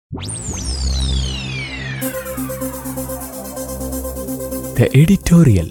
The editorial.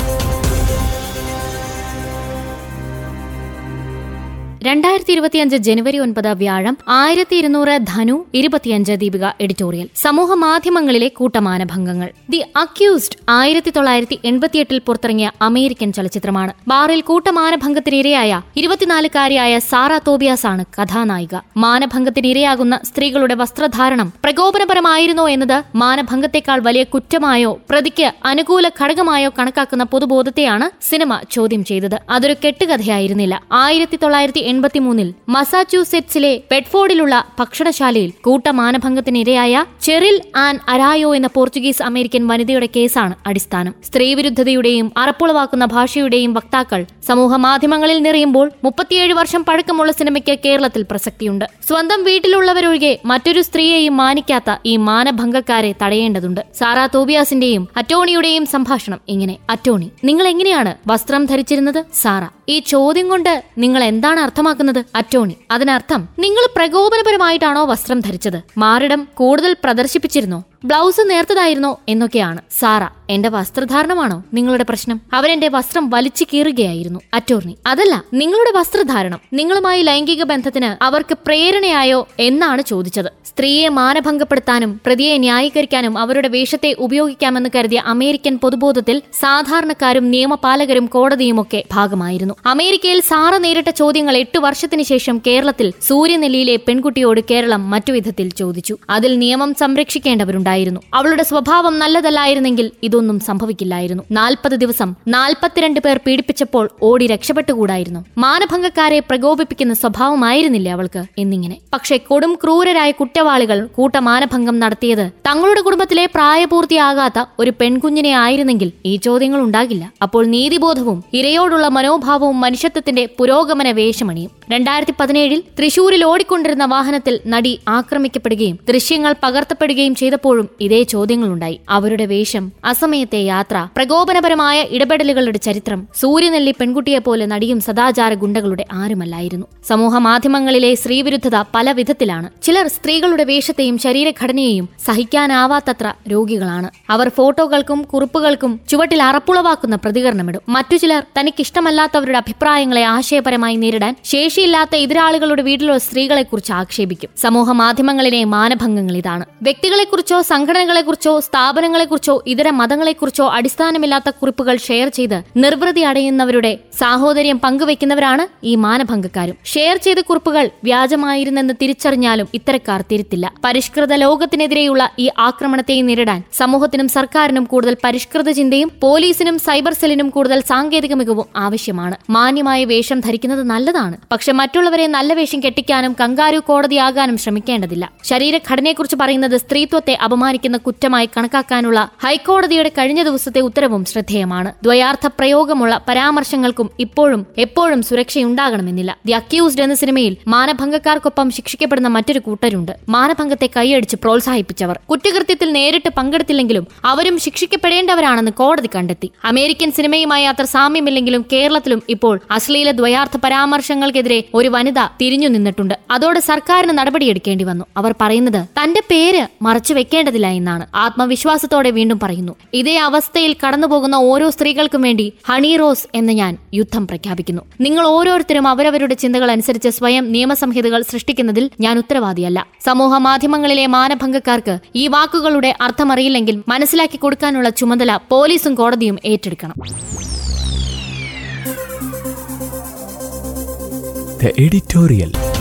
രണ്ടായിരത്തി ഇരുപത്തിയഞ്ച് ജനുവരി ഒൻപത് വ്യാഴം ആയിരത്തി ഇരുന്നൂറ് ധനു ഇരുപത്തിയഞ്ച് ദീപിക എഡിറ്റോറിയൽ സമൂഹ മാധ്യമങ്ങളിലെ കൂട്ടമാനഭംഗങ്ങൾ ദി അക്യൂസ്ഡ് ആയിരത്തി തൊള്ളായിരത്തി എൺപത്തിയെട്ടിൽ പുറത്തിറങ്ങിയ അമേരിക്കൻ ചലച്ചിത്രമാണ് ബാറിൽ കൂട്ടമാനഭംഗത്തിനിരയായ ഇരുപത്തിനാലുകാരിയായ സാറ തോബിയാസ് ആണ് കഥാനായിക മാനഭംഗത്തിനിരയാകുന്ന സ്ത്രീകളുടെ വസ്ത്രധാരണം പ്രകോപനപരമായിരുന്നോ എന്നത് മാനഭംഗത്തെക്കാൾ വലിയ കുറ്റമായോ പ്രതിക്ക് അനുകൂല ഘടകമായോ കണക്കാക്കുന്ന പൊതുബോധത്തെയാണ് സിനിമ ചോദ്യം ചെയ്തത് അതൊരു കെട്ടുകഥയായിരുന്നില്ല ആയിരത്തി തൊള്ളായിരത്തി എൺപത്തിമൂന്നിൽ മസാച്യൂസെറ്റ്സിലെ ബെഡ്ഫോർഡിലുള്ള ഭക്ഷണശാലയിൽ കൂട്ടമാനഭംഗത്തിനിരയായ ചെറിൽ ആൻ അരായോ എന്ന പോർച്ചുഗീസ് അമേരിക്കൻ വനിതയുടെ കേസാണ് അടിസ്ഥാനം സ്ത്രീവിരുദ്ധതയുടെയും അറപ്പുളവാക്കുന്ന ഭാഷയുടെയും വക്താക്കൾ സമൂഹ മാധ്യമങ്ങളിൽ നിറയുമ്പോൾ മുപ്പത്തിയേഴ് വർഷം പഴക്കമുള്ള സിനിമയ്ക്ക് കേരളത്തിൽ പ്രസക്തിയുണ്ട് സ്വന്തം വീട്ടിലുള്ളവരൊഴികെ മറ്റൊരു സ്ത്രീയെയും മാനിക്കാത്ത ഈ മാനഭംഗക്കാരെ തടയേണ്ടതുണ്ട് സാറാ തോബിയാസിന്റെയും അറ്റോണിയുടെയും സംഭാഷണം ഇങ്ങനെ അറ്റോണി നിങ്ങൾ എങ്ങനെയാണ് വസ്ത്രം ധരിച്ചിരുന്നത് സാറ ഈ ചോദ്യം കൊണ്ട് നിങ്ങൾ എന്താണ് അർത്ഥമാക്കുന്നത് അറ്റോണി അതിനർത്ഥം നിങ്ങൾ പ്രകോപനപരമായിട്ടാണോ വസ്ത്രം ധരിച്ചത് മാറിടം കൂടുതൽ പ്രദർശിപ്പിച്ചിരുന്നോ ബ്ലൗസ് നേർത്തതായിരുന്നോ എന്നൊക്കെയാണ് സാറ എന്റെ വസ്ത്രധാരണമാണോ നിങ്ങളുടെ പ്രശ്നം അവരെന്റെ വസ്ത്രം വലിച്ചു കീറുകയായിരുന്നു അറ്റോർണി അതല്ല നിങ്ങളുടെ വസ്ത്രധാരണം നിങ്ങളുമായി ലൈംഗിക ബന്ധത്തിന് അവർക്ക് പ്രേരണയായോ എന്നാണ് ചോദിച്ചത് സ്ത്രീയെ മാനഭംഗപ്പെടുത്താനും പ്രതിയെ ന്യായീകരിക്കാനും അവരുടെ വേഷത്തെ ഉപയോഗിക്കാമെന്ന് കരുതിയ അമേരിക്കൻ പൊതുബോധത്തിൽ സാധാരണക്കാരും നിയമപാലകരും കോടതിയുമൊക്കെ ഭാഗമായിരുന്നു അമേരിക്കയിൽ സാറ നേരിട്ട ചോദ്യങ്ങൾ എട്ടു വർഷത്തിന് ശേഷം കേരളത്തിൽ സൂര്യനെല്ലിയിലെ പെൺകുട്ടിയോട് കേരളം മറ്റു വിധത്തിൽ ചോദിച്ചു അതിൽ നിയമം സംരക്ഷിക്കേണ്ടവരുണ്ടായിരുന്നു അവളുടെ സ്വഭാവം നല്ലതല്ലായിരുന്നെങ്കിൽ ഇതൊന്നും സംഭവിക്കില്ലായിരുന്നു നാൽപ്പത് ദിവസം നാൽപ്പത്തിരണ്ട് പേർ പീഡിപ്പിച്ചപ്പോൾ ഓടി രക്ഷപ്പെട്ടുകൂടായിരുന്നു മാനഭംഗക്കാരെ പ്രകോപിപ്പിക്കുന്ന സ്വഭാവമായിരുന്നില്ലേ അവൾക്ക് എന്നിങ്ങനെ പക്ഷേ കൊടും ക്രൂരരായ കുറ്റവാളികൾ കൂട്ടമാനഭംഗം നടത്തിയത് തങ്ങളുടെ കുടുംബത്തിലെ പ്രായപൂർത്തിയാകാത്ത ഒരു പെൺകുഞ്ഞിനെ ആയിരുന്നെങ്കിൽ ഈ ചോദ്യങ്ങൾ ഉണ്ടാകില്ല അപ്പോൾ നീതിബോധവും ഇരയോടുള്ള മനോഭാവവും മനുഷ്യത്വത്തിന്റെ പുരോഗമന വേഷമണിയും രണ്ടായിരത്തി പതിനേഴിൽ തൃശൂരിൽ ഓടിക്കൊണ്ടിരുന്ന വാഹനത്തിൽ നടി ആക്രമിക്കപ്പെടുകയും ദൃശ്യങ്ങൾ പകർത്തപ്പെടുകയും ചെയ്തപ്പോഴും ഇതേ ചോദ്യങ്ങളുണ്ടായി അവരുടെ വേഷം അസമയത്തെ യാത്ര പ്രകോപനപരമായ ഇടപെടലുകളുടെ ചരിത്രം സൂര്യനെല്ലി പെൺകുട്ടിയെ പോലെ നടിയും സദാചാര ഗുണ്ടകളുടെ ആരുമല്ലായിരുന്നു സമൂഹ മാധ്യമങ്ങളിലെ സ്ത്രീവിരുദ്ധത പല വിധത്തിലാണ് ചിലർ സ്ത്രീകളുടെ വേഷത്തെയും ശരീരഘടനയെയും സഹിക്കാനാവാത്തത്ര രോഗികളാണ് അവർ ഫോട്ടോകൾക്കും കുറിപ്പുകൾക്കും ചുവട്ടിൽ അറപ്പുളവാക്കുന്ന പ്രതികരണമിടും മറ്റു ചിലർ തനിക്കിഷ്ടമല്ലാത്തവരുടെ അഭിപ്രായങ്ങളെ ആശയപരമായി നേരിടാൻ ശേഷിയില്ലാത്ത എതിരാളികളുടെ വീട്ടിലുള്ള സ്ത്രീകളെക്കുറിച്ച് ആക്ഷേപിക്കും സമൂഹ മാധ്യമങ്ങളിലെ മാനഭംഗങ്ങൾ ഇതാണ് വ്യക്തികളെക്കുറിച്ചോ സംഘടനകളെക്കുറിച്ചോ സ്ഥാപനങ്ങളെക്കുറിച്ചോ ഇതര മതങ്ങളെക്കുറിച്ചോ അടിസ്ഥാനമില്ലാത്ത കുറിപ്പുകൾ ഷെയർ ചെയ്ത് നിർവൃതി അടയുന്നവരുടെ സാഹോദര്യം പങ്കുവെക്കുന്നവരാണ് ഈ മാനഭംഗക്കാരും ഷെയർ ചെയ്ത കുറിപ്പുകൾ വ്യാജമായിരുന്നെന്ന് തിരിച്ചറിഞ്ഞാലും ഇത്തരക്കാർ തിരുത്തില്ല പരിഷ്കൃത ലോകത്തിനെതിരെയുള്ള ഈ ആക്രമണത്തെ നേരിടാൻ സമൂഹത്തിനും സർക്കാരിനും കൂടുതൽ പരിഷ്കൃത ചിന്തയും പോലീസിനും സൈബർ സെല്ലിനും കൂടുതൽ സാങ്കേതിക മികവും ആവശ്യമാണ് മാന്യമായ വേഷം ധരിക്കുന്നത് നല്ലതാണ് പക്ഷെ മറ്റുള്ളവരെ നല്ല വേഷം കെട്ടിക്കാനും കങ്കാരു കോടതിയാകാനും ശ്രമിക്കേണ്ടതില്ല ശരീരഘടനയെക്കുറിച്ച് പറയുന്നത് സ്ത്രീത്വത്തെ അപമാനിക്കുന്ന കുറ്റമായി കണക്കാക്കാനുള്ള ഹൈക്കോടതിയുടെ കഴിഞ്ഞ ദിവസത്തെ ഉത്തരവും ശ്രദ്ധേയമാണ് ദ്വയാർത്ഥ പ്രയോഗമുള്ള പരാമർശങ്ങൾക്കും ഇപ്പോഴും എപ്പോഴും സുരക്ഷയുണ്ടാകണമെന്നില്ല ദി അക്യൂസ്ഡ് എന്ന സിനിമയിൽ മാനഭംഗക്കാർക്കൊപ്പം ശിക്ഷിക്കപ്പെടുന്ന മറ്റൊരു കൂട്ടരുണ്ട് മാനഭംഗത്തെ കൈയടിച്ച് പ്രോത്സാഹിപ്പിച്ചവർ കുറ്റകൃത്യത്തിൽ നേരിട്ട് പങ്കെടുത്തില്ലെങ്കിലും അവരും ശിക്ഷിക്കപ്പെടേണ്ടവരാണെന്ന് കോടതി കണ്ടെത്തി അമേരിക്കൻ സിനിമയുമായി അത്ര സാമ്യമില്ലെങ്കിലും കേരളത്തിലും ഇപ്പോൾ അശ്ലീല ദ്വയാർത്ഥ പരാമർശങ്ങൾക്കെതിരെ ഒരു വനിത തിരിഞ്ഞു നിന്നിട്ടുണ്ട് അതോടെ സർക്കാരിന് നടപടിയെടുക്കേണ്ടി വന്നു അവർ പറയുന്നത് തന്റെ പേര് മറച്ചു വെക്കേണ്ടതില്ല എന്നാണ് ആത്മവിശ്വാസത്തോടെ വീണ്ടും പറയുന്നു ഇതേ അവസ്ഥയിൽ കടന്നുപോകുന്ന ഓരോ സ്ത്രീകൾക്കും വേണ്ടി ഹണി റോസ് എന്ന് ഞാൻ യുദ്ധം പ്രഖ്യാപിക്കുന്നു നിങ്ങൾ ഓരോരുത്തരും അവരവരുടെ ചിന്തകൾ അനുസരിച്ച് സ്വയം നിയമസംഹിതകൾ സൃഷ്ടിക്കുന്നതിൽ ഞാൻ ഉത്തരവാദിയല്ല സമൂഹ മാധ്യമങ്ങളിലെ മാനഭംഗക്കാർക്ക് ഈ വാക്കുകളുടെ അർത്ഥമറിയില്ലെങ്കിൽ മനസ്സിലാക്കി കൊടുക്കാനുള്ള ചുമതല പോലീസും കോടതിയും ഏറ്റെടുക്കണം The editorial.